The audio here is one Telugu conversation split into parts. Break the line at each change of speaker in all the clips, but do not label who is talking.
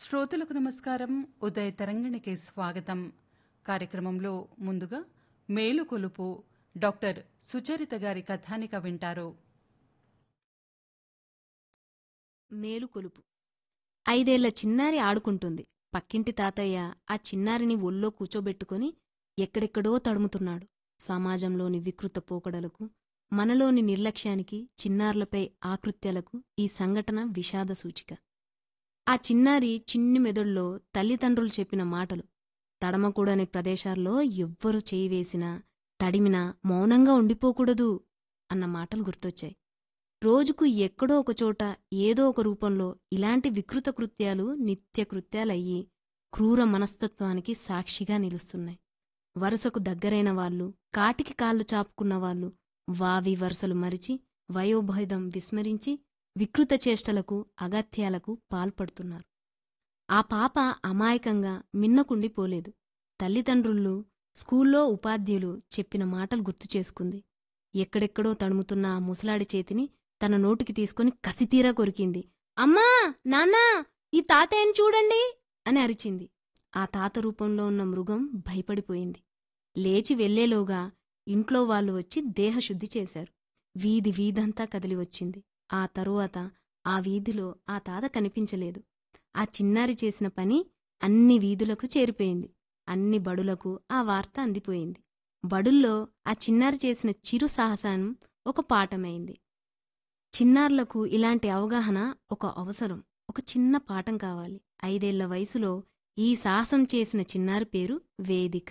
శ్రోతలకు నమస్కారం ఉదయ తరంగిణికి స్వాగతం కార్యక్రమంలో ముందుగా మేలుకొలుపు డాక్టర్ సుచరిత గారి కథానిక వింటారు
మేలుకొలుపు ఐదేళ్ల చిన్నారి ఆడుకుంటుంది పక్కింటి తాతయ్య ఆ చిన్నారిని ఒళ్ళో కూచోబెట్టుకుని ఎక్కడెక్కడో తడుముతున్నాడు సమాజంలోని వికృత పోకడలకు మనలోని నిర్లక్ష్యానికి చిన్నారులపై ఆకృత్యాలకు ఈ సంఘటన విషాద సూచిక ఆ చిన్నారి చిన్ని మెదడులో తల్లిదండ్రులు చెప్పిన మాటలు తడమకూడని ప్రదేశాల్లో ఎవ్వరు చేయి వేసినా తడిమినా మౌనంగా ఉండిపోకూడదు అన్న మాటలు గుర్తొచ్చాయి రోజుకు ఎక్కడో ఒకచోట ఏదో ఒక రూపంలో ఇలాంటి వికృత కృత్యాలు నిత్యకృత్యాలయ్యి క్రూర మనస్తత్వానికి సాక్షిగా నిలుస్తున్నాయి వరుసకు దగ్గరైన వాళ్ళు కాటికి కాళ్ళు చాపుకున్న వాళ్ళు వావి వరుసలు మరిచి వయోభేదం విస్మరించి వికృత చేష్టలకు అగత్యాలకు పాల్పడుతున్నారు ఆ పాప అమాయకంగా మిన్నకుండిపోలేదు తల్లిదండ్రులు స్కూల్లో ఉపాధ్యులు చెప్పిన మాటలు గుర్తు చేసుకుంది ఎక్కడెక్కడో తడుముతున్న ఆ ముసలాడి చేతిని తన నోటికి తీసుకుని కసితీరా కొరికింది అమ్మా నాన్నా ఈ తాతయ్యని చూడండి అని అరిచింది ఆ తాత రూపంలో ఉన్న మృగం భయపడిపోయింది లేచి వెళ్లేలోగా ఇంట్లో వాళ్ళు వచ్చి దేహశుద్ధి చేశారు వీధి వీధంతా కదిలి వచ్చింది ఆ తరువాత ఆ వీధిలో ఆ తాత కనిపించలేదు ఆ చిన్నారి చేసిన పని అన్ని వీధులకు చేరిపోయింది అన్ని బడులకు ఆ వార్త అందిపోయింది బడుల్లో ఆ చిన్నారి చేసిన చిరు సాహసానం ఒక పాఠమైంది చిన్నారులకు ఇలాంటి అవగాహన ఒక అవసరం ఒక చిన్న పాఠం కావాలి ఐదేళ్ల వయసులో ఈ సాహసం చేసిన చిన్నారి పేరు వేదిక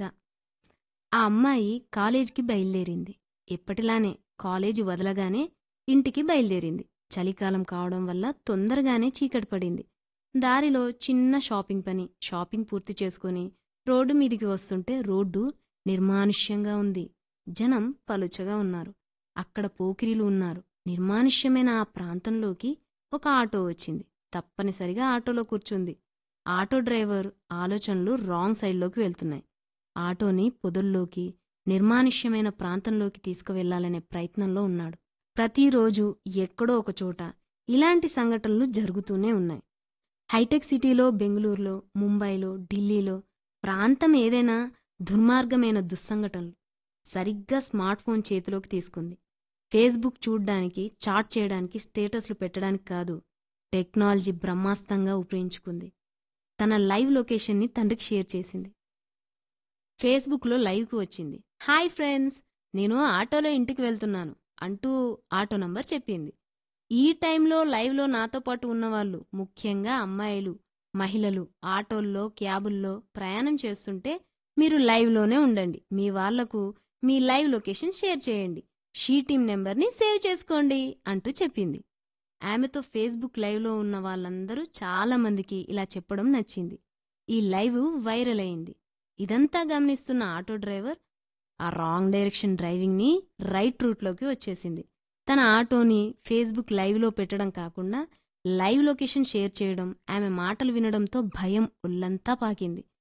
ఆ అమ్మాయి కాలేజీకి బయలుదేరింది ఎప్పటిలానే కాలేజీ వదలగానే ఇంటికి బయలుదేరింది చలికాలం కావడం వల్ల తొందరగానే చీకటి పడింది దారిలో చిన్న షాపింగ్ పని షాపింగ్ పూర్తి చేసుకుని రోడ్డు మీదికి వస్తుంటే రోడ్డు నిర్మానుష్యంగా ఉంది జనం పలుచగా ఉన్నారు అక్కడ పోకిరీలు ఉన్నారు నిర్మానుష్యమైన ఆ ప్రాంతంలోకి ఒక ఆటో వచ్చింది తప్పనిసరిగా ఆటోలో కూర్చుంది ఆటో డ్రైవర్ ఆలోచనలు రాంగ్ సైడ్లోకి వెళ్తున్నాయి ఆటోని పొదల్లోకి నిర్మానుష్యమైన ప్రాంతంలోకి తీసుకువెళ్లాలనే ప్రయత్నంలో ఉన్నాడు ప్రతిరోజు ఎక్కడో ఒక చోట ఇలాంటి సంఘటనలు జరుగుతూనే ఉన్నాయి హైటెక్ సిటీలో బెంగళూరులో ముంబైలో ఢిల్లీలో ప్రాంతం ఏదైనా దుర్మార్గమైన దుస్సంఘటనలు సరిగ్గా స్మార్ట్ ఫోన్ చేతిలోకి తీసుకుంది ఫేస్బుక్ చూడ్డానికి చాట్ చేయడానికి స్టేటస్లు పెట్టడానికి కాదు టెక్నాలజీ బ్రహ్మాస్తంగా ఉపయోగించుకుంది తన లైవ్ లొకేషన్ని తండ్రికి షేర్ చేసింది ఫేస్బుక్లో లైవ్కు వచ్చింది హాయ్ ఫ్రెండ్స్ నేను ఆటోలో ఇంటికి వెళ్తున్నాను అంటూ ఆటో నంబర్ చెప్పింది ఈ టైంలో లైవ్లో నాతో పాటు ఉన్నవాళ్ళు ముఖ్యంగా అమ్మాయిలు మహిళలు ఆటోల్లో క్యాబుల్లో ప్రయాణం చేస్తుంటే మీరు లైవ్లోనే ఉండండి మీ వాళ్లకు మీ లైవ్ లొకేషన్ షేర్ చేయండి షీ టీమ్ నెంబర్ని సేవ్ చేసుకోండి అంటూ చెప్పింది ఆమెతో ఫేస్బుక్ లైవ్లో ఉన్న వాళ్ళందరూ చాలా మందికి ఇలా చెప్పడం నచ్చింది ఈ లైవ్ వైరల్ అయింది ఇదంతా గమనిస్తున్న ఆటో డ్రైవర్ ఆ రాంగ్ డైరెక్షన్ డ్రైవింగ్ని రైట్ రూట్లోకి వచ్చేసింది తన ఆటోని ఫేస్బుక్ లైవ్లో పెట్టడం కాకుండా లైవ్ లొకేషన్ షేర్ చేయడం ఆమె మాటలు వినడంతో భయం ఒళ్ళంతా పాకింది